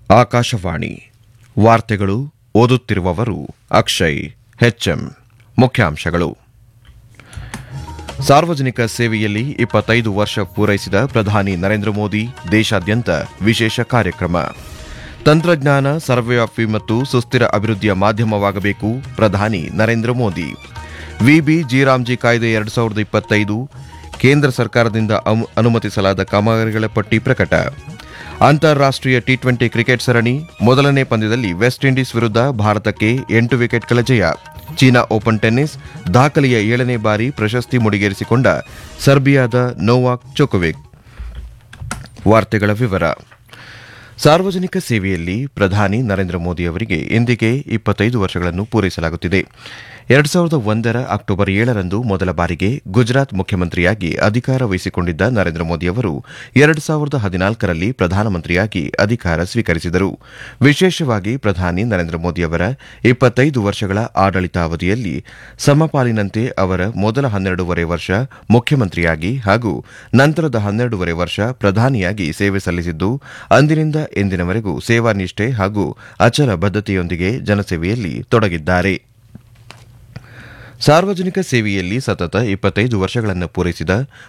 ಆಕಾಶವಾಣಿ ವಾರ್ತೆಗಳು ಓದುತ್ತಿರುವವರು ಅಕ್ಷಯ್ ಹೆಚ್ಎಂ ಮುಖ್ಯಾಂಶಗಳು ಸಾರ್ವಜನಿಕ ಸೇವೆಯಲ್ಲಿ ಇಪ್ಪತ್ತೈದು ವರ್ಷ ಪೂರೈಸಿದ ಪ್ರಧಾನಿ ನರೇಂದ್ರ ಮೋದಿ ದೇಶಾದ್ಯಂತ ವಿಶೇಷ ಕಾರ್ಯಕ್ರಮ ತಂತ್ರಜ್ಞಾನ ಸರ್ವವ್ಯಾಪಿ ಮತ್ತು ಸುಸ್ಥಿರ ಅಭಿವೃದ್ಧಿಯ ಮಾಧ್ಯಮವಾಗಬೇಕು ಪ್ರಧಾನಿ ನರೇಂದ್ರ ಮೋದಿ ವಿಬಿ ಜಿರಾಮ್ಜಿ ಕಾಯ್ದೆ ಎರಡು ಸಾವಿರದ ಇಪ್ಪತ್ತೈದು ಕೇಂದ್ರ ಸರ್ಕಾರದಿಂದ ಅಮ್- ಅನುಮತಿಸಲಾದ ಕಾಮಗಾರಿಗಳ ಪಟ್ಟಿ ಪ್ರಕಟ ಅಂತಾರಾಷ್ಟೀಯ ಟಿ ಟ್ವೆಂಟಿ ಕ್ರಿಕೆಟ್ ಸರಣಿ ಮೊದಲನೇ ಪಂದ್ಯದಲ್ಲಿ ವೆಸ್ಟ್ ಇಂಡೀಸ್ ವಿರುದ್ಧ ಭಾರತಕ್ಕೆ ಎಂಟು ವಿಕೆಟ್ಗಳ ಜಯ ಚೀನಾ ಓಪನ್ ಟೆನ್ನಿಸ್ ದಾಖಲೆಯ ಏಳನೇ ಬಾರಿ ಪ್ರಶಸ್ತಿ ಮುಡಿಗೇರಿಸಿಕೊಂಡ ಸರ್ಬಿಯಾದ ನೋವಾಕ್ ಜೊಕೊವಿಕ್ ವಾರ್ತೆಗಳ ವಿವರ ಸಾರ್ವಜನಿಕ ಸೇವೆಯಲ್ಲಿ ಪ್ರಧಾನಿ ನರೇಂದ್ರ ಮೋದಿ ಅವರಿಗೆ ಇಂದಿಗೆ ಇಪ್ಪತ್ತೈದು ವರ್ಷಗಳನ್ನು ಪೂರೈಸಲಾಗುತ್ತಿದೆ ಎರಡು ಸಾವಿರದ ಒಂದರ ಅಕ್ಟೋಬರ್ ಏಳರಂದು ಮೊದಲ ಬಾರಿಗೆ ಗುಜರಾತ್ ಮುಖ್ಯಮಂತ್ರಿಯಾಗಿ ಅಧಿಕಾರ ವಹಿಸಿಕೊಂಡಿದ್ದ ನರೇಂದ್ರ ಮೋದಿ ಅವರು ಎರಡು ಸಾವಿರದ ಹದಿನಾಲ್ಕರಲ್ಲಿ ಪ್ರಧಾನಮಂತ್ರಿಯಾಗಿ ಅಧಿಕಾರ ಸ್ವೀಕರಿಸಿದರು ವಿಶೇಷವಾಗಿ ಪ್ರಧಾನಿ ನರೇಂದ್ರ ಮೋದಿ ಅವರ ಇಪ್ಪತ್ತೈದು ವರ್ಷಗಳ ಆಡಳಿತಾವಧಿಯಲ್ಲಿ ಸಮಪಾಲಿನಂತೆ ಅವರ ಮೊದಲ ಹನ್ನೆರಡೂವರೆ ವರ್ಷ ಮುಖ್ಯಮಂತ್ರಿಯಾಗಿ ಹಾಗೂ ನಂತರದ ಹನ್ನೆರಡೂವರೆ ವರ್ಷ ಪ್ರಧಾನಿಯಾಗಿ ಸೇವೆ ಸಲ್ಲಿಸಿದ್ದು ಅಂದಿನಿಂದ ಎಂದಿನವರೆಗೂ ಸೇವಾನಿಷ್ಠೆ ಹಾಗೂ ಅಚಲ ಬದ್ಧತೆಯೊಂದಿಗೆ ಜನಸೇವೆಯಲ್ಲಿ ತೊಡಗಿದ್ದಾರೆ ಸಾರ್ವಜನಿಕ ಸೇವೆಯಲ್ಲಿ ಸತತ ಇಪ್ಪತ್ತೈದು ವರ್ಷಗಳನ್ನು ಪೂರೈಸಿದ